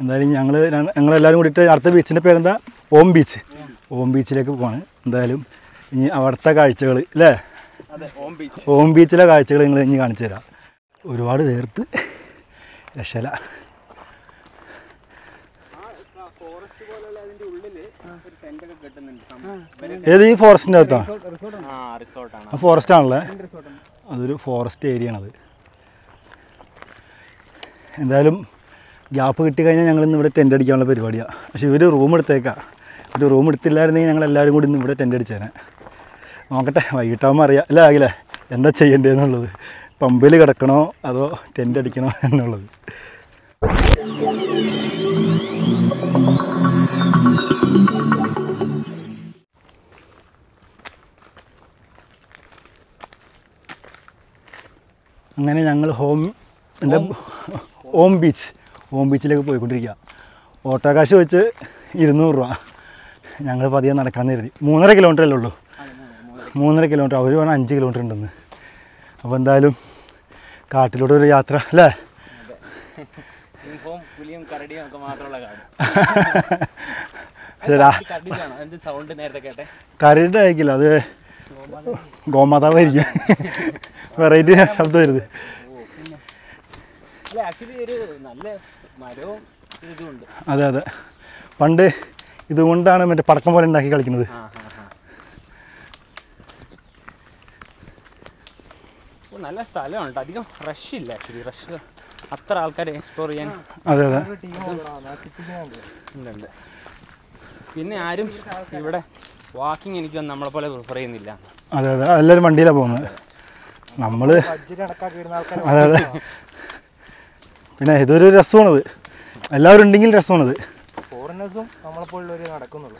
എന്തായാലും ഞങ്ങൾ ഞങ്ങളെല്ലാവരും കൂടിയിട്ട് അടുത്ത ബീച്ചിൻ്റെ പേരെന്താ ഓം ബീച്ച് ഓം ബീച്ചിലേക്ക് പോവാണ് എന്തായാലും ഇനി അവിടുത്തെ കാഴ്ചകൾ അല്ലേ അതെ ഓം ബീച്ച് ഓം ബീച്ചിലെ കാഴ്ചകൾ നിങ്ങൾ ഇനി കാണിച്ചു തരാം ഒരുപാട് വേർത്ത് രക്ഷല ഫോറസ്റ്റ് പോലുള്ള അതിന്റെ ഉള്ളില് ഒരു ടെന്റ് ഒക്കെ കെട്ടുന്നുണ്ട് ഏത് ഈ ഫോറസ്റ്റിൻ്റെ അകത്താ ആ റിസോർട്ടാണ് ആ ഫോറസ്റ്റ് ആണല്ലേ അതൊരു ഫോറസ്റ്റ് ഏരിയ ആണത് എന്തായാലും ഗ്യാപ്പ് കിട്ടിക്കഴിഞ്ഞാൽ ഞങ്ങൾ ഇന്ന് ഇവിടെ ടെൻ്റ് അടിക്കാനുള്ള പരിപാടിയാണ് പക്ഷേ ഇവർ റൂം എടുത്തേക്കാം ഒരു റൂം എടുത്തില്ലായിരുന്നെങ്കിൽ ഞങ്ങൾ എല്ലാവരും കൂടി ഇന്ന് ഇവിടെ ടെൻ്റ് അടിച്ചേനെ നോക്കട്ടെ വൈകിട്ടാകുമ്പോൾ അറിയാം അല്ലേ ആകില്ലേ എന്താ ചെയ്യേണ്ടതെന്നുള്ളത് പമ്പിൽ കിടക്കണോ അതോ ടെൻ്റ് അടിക്കണോ എന്നുള്ളത് അങ്ങനെ ഞങ്ങൾ ഹോം എന്താ ഓം ബീച്ച് ഓം ബീച്ചിലേക്ക് പോയിക്കൊണ്ടിരിക്കുക ഓട്ടോ കാശ് വെച്ച് ഇരുന്നൂറ് രൂപ ഞങ്ങൾ പതിയെ നടക്കാമെന്ന് കരുതി മൂന്നര കിലോമീറ്റർ അല്ലേ ഉള്ളൂ മൂന്നര കിലോമീറ്റർ അവർ പറഞ്ഞാൽ അഞ്ച് കിലോമീറ്റർ ഉണ്ടെന്ന് അപ്പോൾ എന്തായാലും കാട്ടിലൂടെ ഒരു യാത്ര അല്ലേ സിംഹവും പുലിയും കരടിയും ഒക്കെ മാത്രമുള്ള കാട് ശരാ കരടിച്ചാണോ എന്ത് സൗണ്ട് നേരത്തെ കേട്ടെ കരയുടെ അയക്കില്ല അത് ഗോമാതാവായിരിക്കും വെറൈറ്റി ശബ്ദം വരുന്നത് അല്ല ആക്ച്വലി ഒരു നല്ല മരവും ഇതുമുണ്ട് അതെ അതെ പണ്ട് ഇതുകൊണ്ടാണ് മറ്റേ പടക്കം പോലെ ഉണ്ടാക്കി കളിക്കുന്നത് ആ ആ ആ ഓ, നല്ല സ്ഥലമുണ്ട് അധികം റഷ് ഇല്ല ആക്ച്വലി റഷ് അത്ര ആൾക്കാരെ എക്സ്പ്ലോർ ചെയ്യാൻ അതെ അതെ ഉണ്ട് പിന്നെ ആരും ഇവിടെ വാക്കിംഗ് എനിക്ക് നമ്മളെ പോലെ പ്രിഫർ ചെയ്യുന്നില്ല അതെ അതെ എല്ലാവരും വണ്ടിയിലാണ് പോകുന്നത് നമ്മൾ അതെ അതെ പിന്നെ ഇതൊരു രസമാണത് എല്ലാവരും ഉണ്ടെങ്കിൽ രസമാണത് ഫോറിനേഴ്സും നമ്മളെപ്പോലുള്ളവർ നടക്കുന്നുള്ളൂ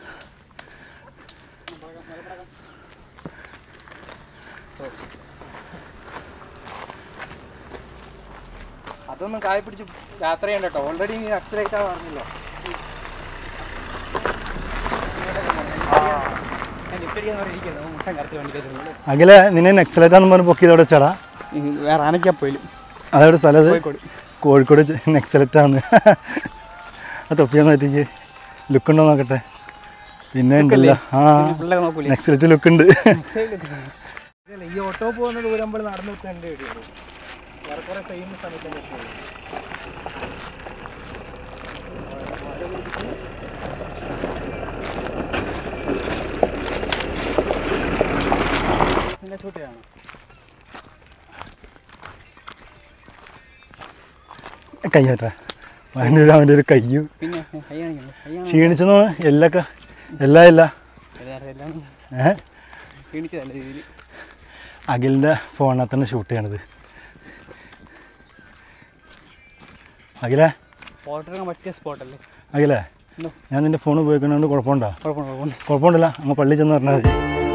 അതൊന്നും കായ പിടിച്ച് യാത്ര ചെയ്യണ്ട കേട്ടോ ഓൾറെഡി നീ ആക്സിഡന്റ് ആ പറഞ്ഞല്ലോ അഖിലെ നിന്നെ നെക്സലൈറ്റാന്ന് പറഞ്ഞ് പൊക്കിയത് അവിടെ ചേടാ വേറെ ആനയ്ക്കാ പോയിലും അതെവിടെ സ്ഥലം അത്? കോഴിക്കോട് നെക്സലറ്റാണ് ആ തൊപ്പിയാന്ന് പറ്റിക്ക് ലുക്ക് ഉണ്ടോ നോക്കട്ടെ പിന്നെ ഉണ്ടല്ലോ ആ പിള്ളേരെ നോക്കൂലേ നെക്സലറ്റ് ലുക്ക് ഉണ്ട് ഈ ഓട്ടോ പോകുന്ന ദൂരം നമ്മൾ നടന്നു എത്തേണ്ടി വരും ഏറെക്കുറെ സെയിം സമയത്ത് തന്നെ എത്തുള്ളൂ. പിന്നെ ഷൂട്ടിയാണ് കയ്യാട്ടാ അവൻ്റെ ഒരു അവൻ്റെ ഒരു കയ്യും പിന്നെ കൈ കാണിക്കുന്നു കൈ ക്ഷീണിച്ചെന്നോ എല്ലൊക്കെ എല്ലാം ഇല്ല എല്ലാം ഏഹ് ക്ഷീണിച്ചതല്ല രീതിയിൽ അഖിലിൻ്റെ ഫോണിനകത്ത് തന്നെ ഷൂട്ട് ചെയ്യണത് അഖിലേ ഫോട്ടോ എടുക്കാൻ പറ്റിയ സ്പോട്ടല്ലേ അഖിലേ എന്തോ? ഞാൻ നിൻ്റെ ഫോൺ ഉപയോഗിക്കുന്നതുകൊണ്ട് കുഴപ്പമുണ്ടോ കുഴപ്പമില്ല കുഴപ്പമില്ല കുഴപ്പമുണ്ടല്ലോ അങ്ങ് പള്ളി ചെന്ന് പറഞ്ഞാൽ മതി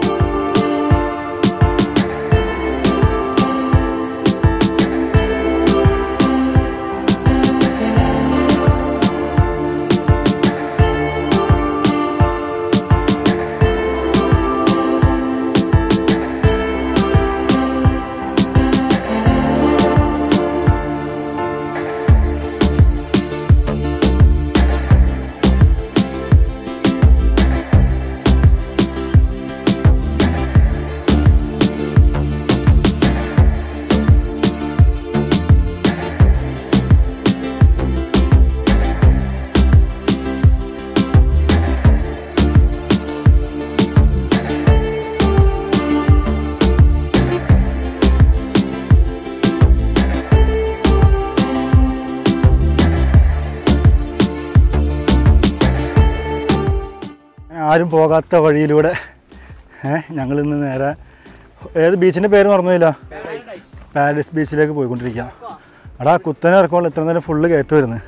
ആരും പോകാത്ത വഴിയിലൂടെ ഏഹ് ഞങ്ങളിന്ന് നേരെ ഏത് ബീച്ചിൻ്റെ പേര് മറന്നില്ല പാരീസ് ബീച്ചിലേക്ക് പോയിക്കൊണ്ടിരിക്കുക എടാ കുത്തനെ ഇറക്കുമ്പോൾ ഇത്ര നേരം ഫുള്ള് കയറ്റി വരുന്നത്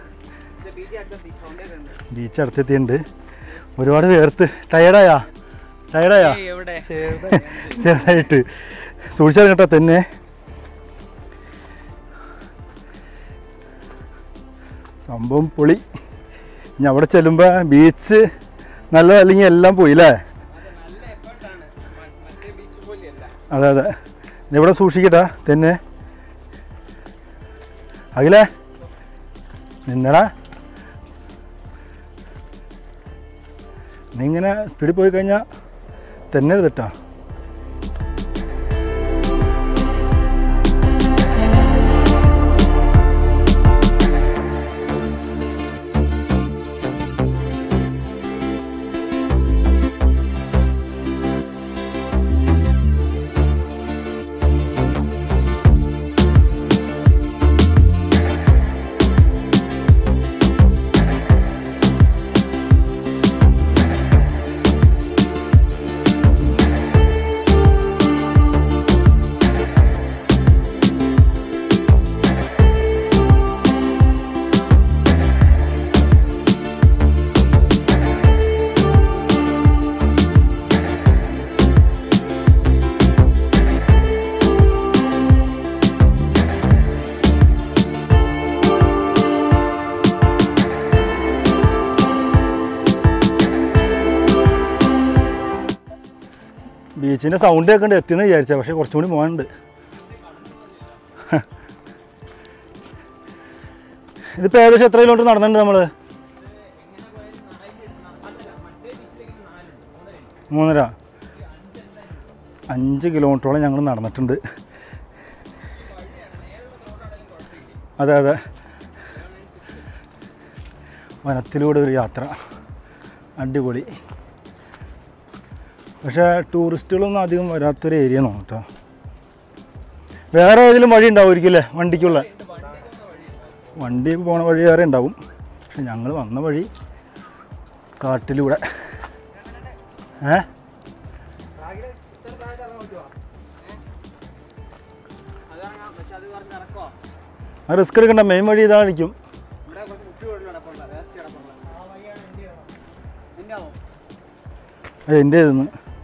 ബീച്ച് അടുത്തെത്തിയിട്ടുണ്ട് ഒരുപാട് വേർത്ത് ടയർഡായാ ടയർഡായാ എവിടെ ചെറുതായിട്ട് സൂക്ഷിച്ചാൽ കേട്ടോ തന്നെ സംഭവം പൊളി ഇനി അവിടെ ചെല്ലുമ്പോൾ ബീച്ച് നല്ല അല്ലെങ്കിൽ എല്ലാം പോയി അല്ലേ അതെ അതെ ഇവിടെ സൂക്ഷിക്കട്ടാ തന്നെ അഖിലേ നിന്നടാ നീ ഇങ്ങനെ സ്പീഡിൽ പോയി കഴിഞ്ഞാൽ തന്നെ തെറ്റാ ബീച്ചിൻ്റെ സൗണ്ട് കേൾക്കണ്ട് എത്തിയെന്ന് വിചാരിച്ച പക്ഷേ കുറച്ചും കൂടി പോകാനുണ്ട് ഇതിപ്പോൾ ഏകദേശം എത്ര കിലോമീറ്റർ നടന്നിട്ടുണ്ട് നമ്മൾ മൂന്നര അഞ്ച് കിലോമീറ്ററോളം ഞങ്ങൾ നടന്നിട്ടുണ്ട് അതെ അതെ വനത്തിലൂടെ ഒരു യാത്ര അടിപൊളി പക്ഷേ ടൂറിസ്റ്റുകളൊന്നും അധികം വരാത്തൊരു ഏരിയ നോക്കാം കേട്ടോ വേറെ ഏതെങ്കിലും വഴി ഉണ്ടാവുമായിരിക്കും അല്ലേ വണ്ടിക്കുള്ള വണ്ടി പോണ വഴി വേറെ ഉണ്ടാവും പക്ഷെ ഞങ്ങൾ വന്ന വഴി കാട്ടിലൂടെ ഏ ആ റിസ്ക് എടുക്കണ്ട മെയിൻ വഴി ഇതായിരിക്കും എൻ്റെ ഇതെന്ന്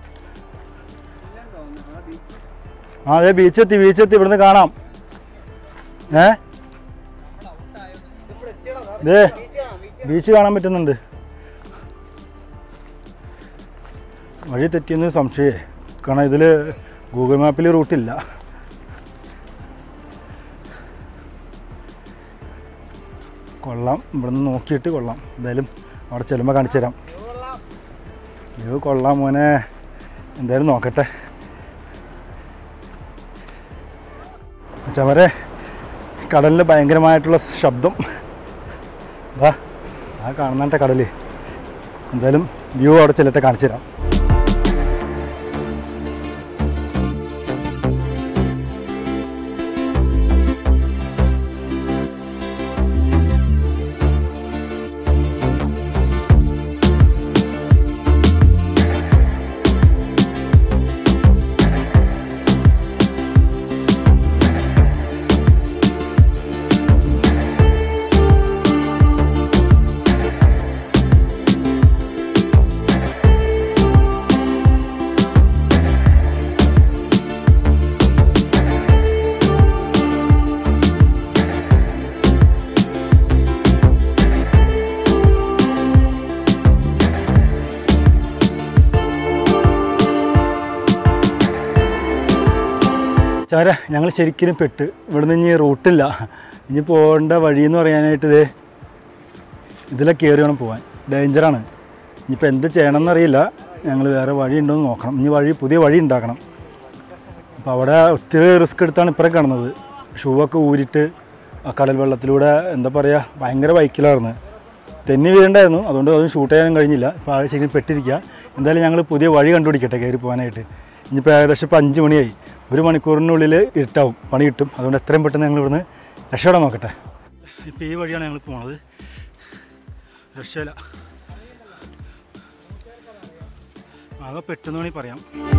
ആ അതെ ബീച്ച് എത്തി ബീച്ച് എത്തി ഇവിടുന്ന് കാണാം ഏ ദേ ബീച്ച് കാണാൻ പറ്റുന്നുണ്ട് വഴി തെറ്റിയെന്ന് സംശയമേ കാരണം ഇതിൽ ഗൂഗിൾ മാപ്പിൽ റൂട്ടില്ല കൊള്ളാം ഇവിടുന്ന് നോക്കിയിട്ട് കൊള്ളാം എന്തായാലും അവിടെ ചെല്ലുമ്പോൾ കാണിച്ചു തരാം വ്യൂ കൊള്ളാം മോനെ എന്തായാലും നോക്കട്ടെ ചവരെ കടലിൽ ഭയങ്കരമായിട്ടുള്ള ശബ്ദം വാ ആ കാണുന്നട്ടെ കടൽ എന്തായാലും വ്യൂ അവിടെ ചെല്ലട്ടെ കാണിച്ചു തരാം ചാര ഞങ്ങൾ ശരിക്കും പെട്ട് ഇവിടുന്ന് ഇനി റൂട്ടില്ല ഇനി പോകേണ്ട വഴി എന്ന് പറയാനായിട്ട് ഇതേ ഇതിലെ കയറി വേണം പോകാൻ ഡേഞ്ചറാണ് ഇനിയിപ്പോൾ എന്ത് ചെയ്യണമെന്ന് അറിയില്ല ഞങ്ങൾ വേറെ വഴി ഉണ്ടോ എന്ന് നോക്കണം ഇനി വഴി പുതിയ വഴി ഉണ്ടാക്കണം അപ്പോൾ അവിടെ ഒത്തിരി റിസ്ക് എടുത്താണ് ഇപ്പറേ കാണുന്നത് ഷൂ ഒക്കെ ഊരിയിട്ട് ആ കടൽ വെള്ളത്തിലൂടെ എന്താ പറയുക ഭയങ്കര ബൈക്കിലായിരുന്നു തെന്നി വീഴണ്ടായിരുന്നു അതുകൊണ്ട് അതൊന്നും ഷൂട്ട് ചെയ്യാനും കഴിഞ്ഞില്ല ഇപ്പോൾ ആകെ ശരിക്കും പെട്ടിരിക്കുക എന്തായാലും ഞങ്ങൾ പുതിയ വഴി കണ്ടുപിടിക്കട്ടെ കയറി പോകാനായിട്ട് ഇനിയിപ്പോൾ ഏകദേശം ഇപ്പോൾ അഞ്ച് മണിയായി ഒരു മണിക്കൂറിനുള്ളിൽ ഇരുട്ടാവും പണി കിട്ടും അതുകൊണ്ട് എത്രയും പെട്ടെന്ന് ഞങ്ങൾ ഇവിടുന്ന് രക്ഷപ്പെടാൻ നോക്കട്ടെ ഇപ്പോൾ ഈ വഴിയാണ് ഞങ്ങൾ പോണത് രക്ഷയില്ല ആകെ പെട്ടെന്ന് വേണമെങ്കിൽ പറയാം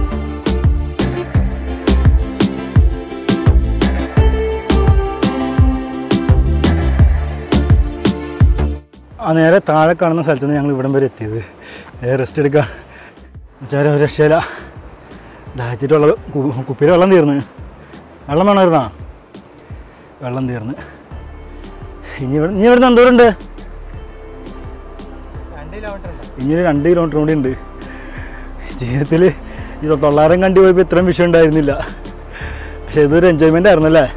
ആ നേരെ താഴെ കാണുന്ന സ്ഥലത്ത് നിന്ന് ഞങ്ങൾ ഇവിടം വരെ എത്തിയത് റെസ്റ്റ് എടുക്കാം വെച്ചാൽ ഒരു രക്ഷയില്ല ദാഹിച്ചിട്ട് വെള്ളം കു- കുപ്പിയിൽ വെള്ളം തീർന്ന് വെള്ളം വേണമായിരുന്നാ വെള്ളം തീർന്ന് ഇനി ഇവിടെ ഇനി ഇവിടുന്ന് എന്തോരുണ്ട് രണ്ട് കിലോമീറ്റർ ഉണ്ട് ഇനി ഒരു രണ്ട് കിലോമീറ്റർ കൂടി ഉണ്ട് ജീവിതത്തിൽ ഈ തൊള്ളായിരം കണ്ടി പോയപ്പോൾ ഇത്രയും വിഷയം ഉണ്ടായിരുന്നില്ല പക്ഷെ ഇതൊരു എൻജോയ്മെൻ്റ് ആയിരുന്നല്ലേ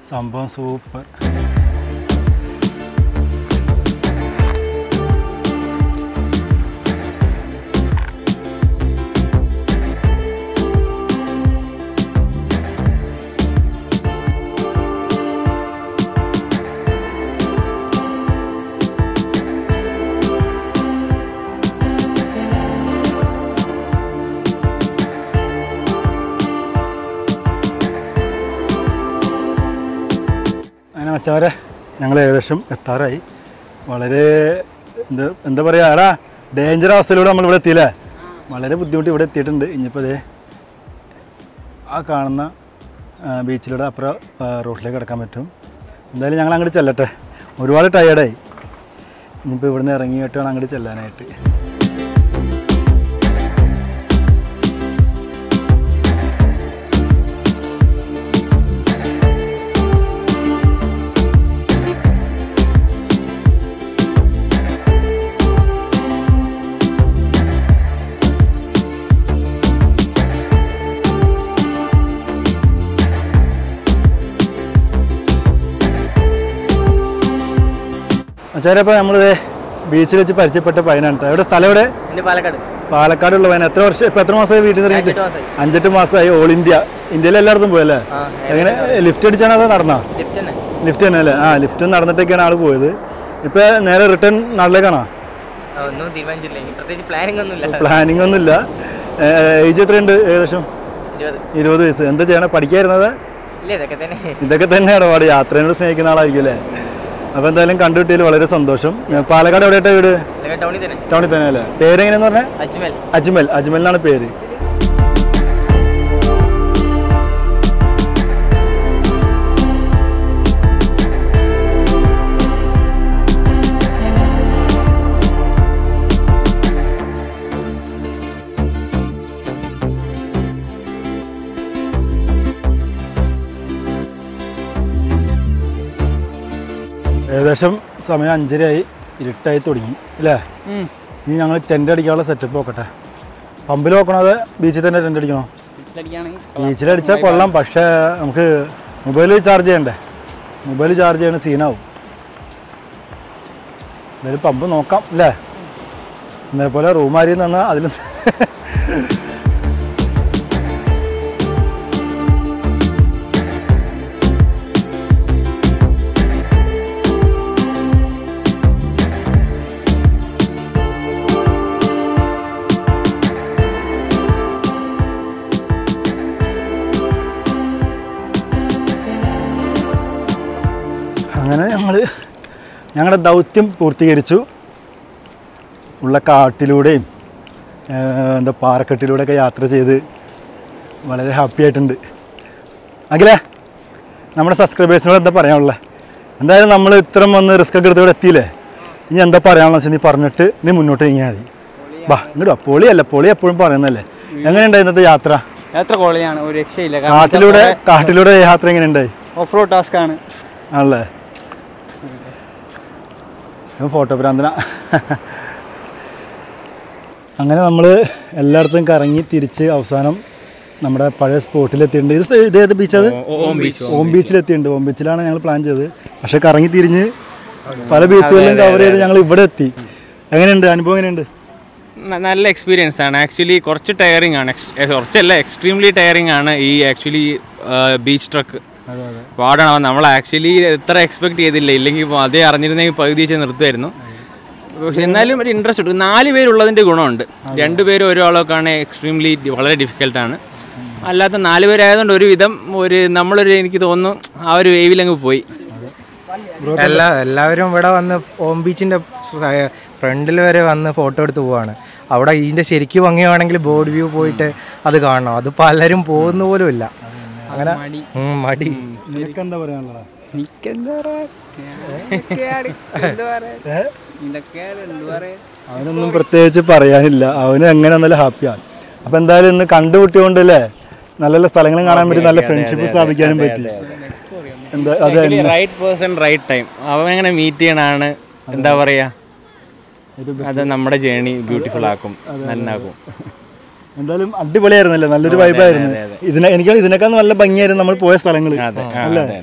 സംഭവം സൂപ്പർ അങ്ങനെ മച്ചവരെ ഞങ്ങൾ ഏകദേശം എത്താറായി വളരെ എന്താ എന്താ പറയുക എടാ ഡേഞ്ചർ അവസ്ഥയിലൂടെ നമ്മൾ ഇവിടെ എത്തിയില്ലേ വളരെ ബുദ്ധിമുട്ട് ഇവിടെ എത്തിയിട്ടുണ്ട് ഇനിയിപ്പോൾ അതേ ആ കാണുന്ന ആ, ബീച്ചിലൂടെ അപ്പുറം ആ, റോഡിലേക്ക് കിടക്കാൻ പറ്റും എന്തായാലും ഞങ്ങൾ അങ്ങോട്ട് ചെല്ലട്ടെ ഒരുപാട് ടയേർഡായി ഇനിയിപ്പോൾ ഇവിടുന്ന് ഇറങ്ങിയിട്ട് വേണം അങ്ങോട്ട് ചെല്ലാനായിട്ട് അച്ഛാരെ അപ്പോൾ നമ്മൾ ബീച്ചിൽ വെച്ച് പരിചയപ്പെട്ട പയ്യനാണ് ട്ടോ. എവിടെ സ്ഥലം എവിടെ എൻ്റെ പാലക്കാട് പാലക്കാടുള്ള പയ്യൻ എത്ര വർഷം ഇപ്പം എത്ര മാസമായി വീട്ടിൽ നിന്ന് ഇറങ്ങിയിട്ട് മാസമായി അഞ്ചെട്ട് മാസമായി ഓൾ ഇന്ത്യ ഇന്ത്യയിൽ എല്ലായിടത്തും പോയല്ലേ ആ എങ്ങനെ ലിഫ്റ്റ് അടിച്ചാണോ അതോ നടന്നോ ലിഫ്റ്റ് തന്നെ ലിഫ്റ്റ് തന്നെ അല്ലേ ആ ലിഫ്റ്റ് നടന്നിട്ടൊക്കെയാണ് ആൾ പോയത് ഇപ്പം നേരെ റിട്ടേൺ നാട്ടിലേക്കാണോ ആ, ഒന്നും തീരുമാനിച്ചില്ല ഇനി പ്രത്യേകിച്ച് പ്ലാനിങ് ഒന്നും ഇല്ല പ്ലാനിങ് ഒന്നുമില്ല ഏജ് എത്രയുണ്ട് ഏകദേശം ഇരുപത് ഇരുപത് വയസ്സ് എന്താ ചെയ്യണം പഠിക്കായിരുന്നത് ഇല്ല ഇതൊക്കെ തന്നെ ഇതൊക്കെ തന്നെയാണ് പാട് യാത്രേനോട് സ്നേഹിക്കുന്ന ആളായിരിക്കും അല്ലേ അപ്പോൾ എന്തായാലും കണ്ടുകിട്ടിയതിൽ വളരെ സന്തോഷം ഏ, പാലക്കാട് എവിടെയായിട്ടാ വീട് ഇതൊക്കെ ടൗണിൽ തന്നെ ടൗണിൽ തന്നെ അല്ലേ പേരെങ്ങനെയെന്ന് പറഞ്ഞാൽ അജ്മൽ അജ്മൽ അജ്മൽ എന്നാണ് പേര് ഏകദേശം സമയം അഞ്ചരയായി ഇരുട്ടായി തുടങ്ങി അല്ലേ ഇനി ഞങ്ങൾ ടെൻ്റ് അടിക്കാനുള്ള സെറ്റപ്പ് നോക്കട്ടെ പമ്പിൽ നോക്കണോ അതെ ബീച്ചിൽ തന്നെ ടെൻ്റ് അടിക്കണോ ബീച്ചിൽ അടിച്ചാൽ കൊള്ളാം പക്ഷേ നമുക്ക് മൊബൈൽ ചാർജ് ചെയ്യണ്ടേ മൊബൈൽ ചാർജ് ചെയ്യണ സീനാവും എന്തായാലും പമ്പ് നോക്കാം അല്ലേ ഇതേപോലെ റൂം ആരി നിന്നാൽ അതിൽ അങ്ങനെ ഞങ്ങൾ ഞങ്ങളുടെ ദൗത്യം പൂർത്തീകരിച്ചു ഉള്ള കാട്ടിലൂടെയും ആ, എന്താ പാറക്കെട്ടിലൂടെയൊക്കെ യാത്ര ചെയ്ത് വളരെ ഹാപ്പി ആയിട്ടുണ്ട് അഖിലേ നമ്മുടെ സബ്സ്ക്രൈബേഴ്സിനോട് എന്താ പറയാനുള്ളത് എന്തായാലും നമ്മൾ ഇത്രയും വന്ന് റിസ്ക് ഒക്കെ എടുത്ത് ഇവിടെ എത്തിയില്ലേ ഇനി എന്താ പറയാനുള്ളത് വെച്ചാൽ നീ പറഞ്ഞിട്ട് നീ മുന്നോട്ട് നീങ്ങിയാൽ മതി ബാ ഇങ്ങോട്ട് വാ പൊളിയല്ല പൊളി എപ്പോഴും പറയുന്നല്ലേ എങ്ങനെയുണ്ടായി ഇന്നത്തെ യാത്ര എത്ര കോളിയാണ് ഒരു രക്ഷയില്ല കാട്ടിലൂടെ കാട്ടിലൂടെ യാത്ര എങ്ങനെയുണ്ടായി ഓഫ് റോഡ് ടാസ്ക് ആണ് ആണല്ലേ ഫോട്ടോ ഭ്രാന്തന അങ്ങനെ നമ്മൾ എല്ലായിടത്തും കറങ്ങി തിരിച്ച് അവസാനം നമ്മുടെ പഴയ സ്പോട്ടിലെത്തിയിട്ടുണ്ട് ഇത് സ്ഥ- ഇത് ഏത് ബീച്ചത് ഓം ബീച്ച് ഓം ബീച്ചിലെത്തിയിട്ടുണ്ട് ഓം ബീച്ചിലാണ് ഞങ്ങൾ പ്ലാൻ ചെയ്തത് പക്ഷെ കറങ്ങി തിരിഞ്ഞ് പല ബീച്ചുകളിലും കവർ ചെയ്ത് ഞങ്ങൾ ഇവിടെ എത്തി എങ്ങനെയുണ്ട് അനുഭവം എങ്ങനെയുണ്ട് ന- നല്ല എക്സ്പീരിയൻസ് ആണ് ആക്ച്വലി കുറച്ച് ടയറിംഗ് ആണ് ex- ഏ, കുറച്ചല്ല എക്സ്ട്രീംലി ടയറിംഗ് ആണ് ഈ ആക്ച്വലി ബീച്ച് ട്രക്ക് അതെ അതെ പാടാണ് നമ്മൾ ആക്ച്വലി എത്ര എക്സ്പെക്ട് ചെയ്തില്ല ഇല്ലെങ്കിൽ ഇപ്പോൾ അതേ അറിഞ്ഞിരുന്നെങ്കിൽ പകുതി വെച്ച് നിർത്തുമായിരുന്നു പക്ഷെ എന്നാലും ഒരു ഇൻട്രസ്റ്റ് ഉണ്ട് നാല് പേരുള്ളതിൻ്റെ ഗുണമുണ്ട് രണ്ട് പേരും ഒരാളൊക്കെയാണ് എക്സ്ട്രീംലി വളരെ ഡിഫിക്കൽട്ടാണ് അല്ലാത്ത നാല് പേരായതുകൊണ്ട് ഒരുവിധം ഒരു നമ്മളൊരു എനിക്ക് തോന്നുന്നു ആ ഒരു വേവിലങ്ങ് പോയി എല്ലാ എല്ലാവരും ഇവിടെ വന്ന് ഓം ബീച്ചിന്റെ ഫ്രണ്ടിൽ വരെ വന്ന് ഫോട്ടോ എടുത്ത് പോവാണ് അവിടെ ഇതിന്റെ ശരിക്കും ഭംഗിയാണെങ്കിൽ ബോർഡ് വ്യൂ പോയിട്ട് അത് കാണണം അത് പലരും പോകുന്ന പോലും ഇല്ല അങ്ങനെ ഉം, മടി നിനക്ക് എന്താ പറയാനുള്ളത് അവനൊന്നും പ്രത്യേകിച്ച് പറയാനില്ല അവന് എങ്ങനെ എന്നാലും ഹാപ്പിയാണ് അപ്പം എന്തായാലും ഇന്ന് കണ്ടുമുട്ടിയോണ്ട് അല്ലേ നല്ല നല്ല സ്ഥലങ്ങളും കാണാൻ പറ്റി നല്ല ഫ്രണ്ട്ഷിപ്പ് സ്ഥാപിക്കാനും പറ്റി എന്താ അതെ റൈറ്റ് പേഴ്സൺ റൈറ്റ് ടൈം അവൻ എങ്ങനെ മീറ്റ് ചെയ്യണാണ് എന്താ പറയാ അത് നമ്മുടെ ജേണി ബ്യൂട്ടിഫുൾ ആക്കും നന്നാക്കും എന്തായാലും അടിപൊളിയായിരുന്നല്ലേ നല്ലൊരു വൈബായിരുന്നു ഇതിനെ എനിക്ക് ഇതിനേക്കാൾ നല്ല ഭംഗിയായിരുന്നു നമ്മൾ പോയ സ്ഥലങ്ങൾ അതെ ആ, അല്ലേ അതെ അതെ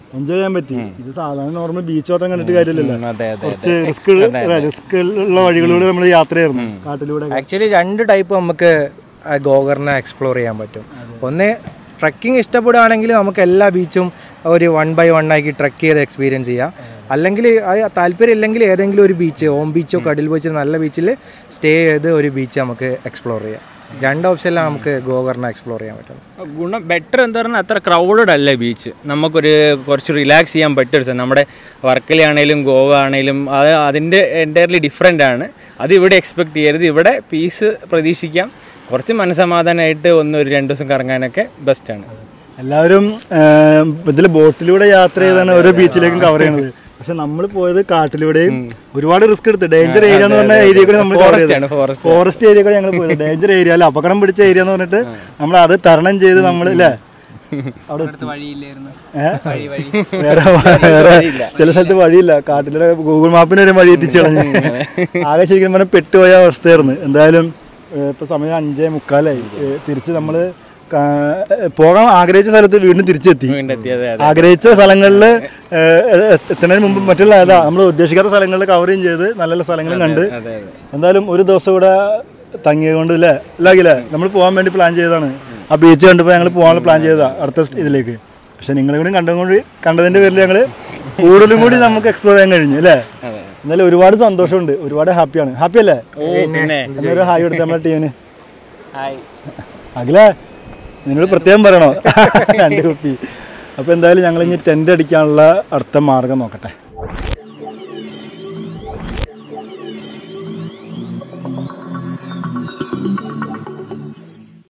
എൻജോയ് ചെയ്യാൻ പറ്റി ഇത് സാധാരണ നോർമൽ ബീച്ച് ഓട്ടം കണ്ടിട്ട് കാര്യമില്ലല്ലോ അതെ അതെ കുറച്ച് റിസ്ക് റിസ്ക് ഉള്ള വഴികളിലൂടെ നമ്മൾ യാത്രയായിരുന്നു കാട്ടിലൂടെ ആക്ച്വലി രണ്ട് ടൈപ്പ് നമുക്ക് ആ ഗോകർണ എക്സ്പ്ലോർ ചെയ്യാൻ പറ്റും ഒന്ന് ട്രക്കിംഗ് ഇഷ്ടപ്പെടുകയാണെങ്കിൽ നമുക്ക് എല്ലാ ബീച്ചും ഒരു വൺ ബൈ വൺ ആക്കി ട്രക്ക് ചെയ്ത് എക്സ്പീരിയൻസ് ചെയ്യാം അല്ലെങ്കിൽ താല്പര്യം ഇല്ലെങ്കിൽ ഏതെങ്കിലും ഒരു ബീച്ച് ഓം ബീച്ചോ കടൽ ബീച്ചോ നല്ല ബീച്ചിൽ സ്റ്റേ ചെയ്ത് ഒരു ബീച്ച് നമുക്ക് എക്സ്പ്ലോർ ചെയ്യാം രണ്ട് ഓപ്ഷനിലാണ് നമുക്ക് ഗോകർണ എക്സ്പ്ലോർ ചെയ്യാൻ പറ്റും ഗുണം ബെറ്റർ എന്താ പറഞ്ഞാൽ അത്ര ക്രൗഡഡ് അല്ല ബീച്ച് നമുക്കൊരു കുറച്ച് റിലാക്സ് ചെയ്യാൻ പറ്റിയ ഒരു സ്ഥലം നമ്മുടെ വർക്കലയാണേലും ഗോവ ആണേലും അത് അതിൻ്റെ എൻറ്റയർലി ഡിഫറെൻ്റ് ആണ് അത് ഇവിടെ എക്സ്പെക്ട് ചെയ്യരുത് ഇവിടെ പീസ് പ്രതീക്ഷിക്കാം കുറച്ച് മനസമാധാനമായിട്ട് ഒന്ന് ഒരു രണ്ട് ദിവസം കറങ്ങാനൊക്കെ ബെസ്റ്റാണ് എല്ലാവരും ഇതിൽ ബോട്ടിലൂടെ യാത്ര ചെയ്താണ് ഓരോ ബീച്ചിലേക്കും കവർ ചെയ്യണത് പക്ഷെ നമ്മൾ പോയത് കാട്ടിലൂടെയും ഒരുപാട് റിസ്ക് എടുത്ത് ഡേഞ്ചർ ഏരിയ എന്ന് പറഞ്ഞ ഏരിയ കൂടെ നമ്മൾ Forest ആണ്, forest. ഫോറസ്റ്റ് ഏരിയ കൂടെ ഞങ്ങൾ പോയത് ഡേഞ്ചർ ഏരിയ അല്ല അപകടം പിടിച്ച ഏരിയ എന്ന് പറഞ്ഞിട്ട് നമ്മൾ അത് തരണം ചെയ്ത് നമ്മൾ അല്ലേ അവിടെ വഴിയില്ലായിരുന്നു ഏ? വേറെ വേറെ ചില സ്ഥലത്ത് വഴിയില്ല കാട്ടിലൂടെ ഗൂഗിൾ മാപ്പിന് ഒരു വഴി എത്തിച്ചു കളഞ്ഞു ആകെ ശരിക്കും പറഞ്ഞാൽ പെട്ടുപോയ അവസ്ഥയായിരുന്നു എന്തായാലും ഏ, ഇപ്പൊ സമയം അഞ്ചേ മുക്കാലായി ഏ, തിരിച്ച് നമ്മൾ പോകാൻ ആഗ്രഹിച്ച സ്ഥലത്ത് വീണ്ടും തിരിച്ചെത്തി വീണ്ടും എത്തിയത് അതെ ആഗ്രഹിച്ച സ്ഥലങ്ങളിൽ എത്തുന്നതിന് മുമ്പ് മറ്റുള്ള അതാ നമ്മൾ ഉദ്ദേശിക്കാത്ത സ്ഥലങ്ങളിൽ കവറിങ് ചെയ്ത് നല്ല നല്ല സ്ഥലങ്ങളും കണ്ട് അതെ അതെ എന്തായാലും ഒരു ദിവസം ഇവിടെ തങ്ങിയതുകൊണ്ട് അല്ലേ അല്ലാകില്ലേ നമ്മൾ പോകാൻ വേണ്ടി പ്ലാൻ ചെയ്തതാണ് ആ ബീച്ച് കണ്ടപ്പോൾ ഞങ്ങൾ പോകാനുള്ള പ്ലാൻ ചെയ്തതാ അടുത്ത സ്റ്റ് ഇതിലേക്ക് പക്ഷെ നിങ്ങളെ കൂടി കണ്ടുകൊണ്ട് കണ്ടതിൻ്റെ പേരിൽ ഞങ്ങൾ കൂടുതലും കൂടി നമുക്ക് എക്സ്പ്ലോർ ചെയ്യാൻ കഴിഞ്ഞു അല്ലേ എന്നാലും ഒരുപാട് സന്തോഷമുണ്ട് ഒരുപാട് ഹാപ്പിയാണ് ഹാപ്പി അല്ലേ ഓ പിന്നെ എന്നൊരു ഹായ് കൊടുത്ത നമ്മുടെ ടീമിന് ഹായ് അഖിലേ നിന്നോട് പ്രത്യേകം പറയണോ രണ്ട് കുപ്പി അപ്പോൾ എന്തായാലും ഞങ്ങൾ ഇനി ടെൻ്റ് അടിക്കാനുള്ള അടുത്ത മാർഗം നോക്കട്ടെ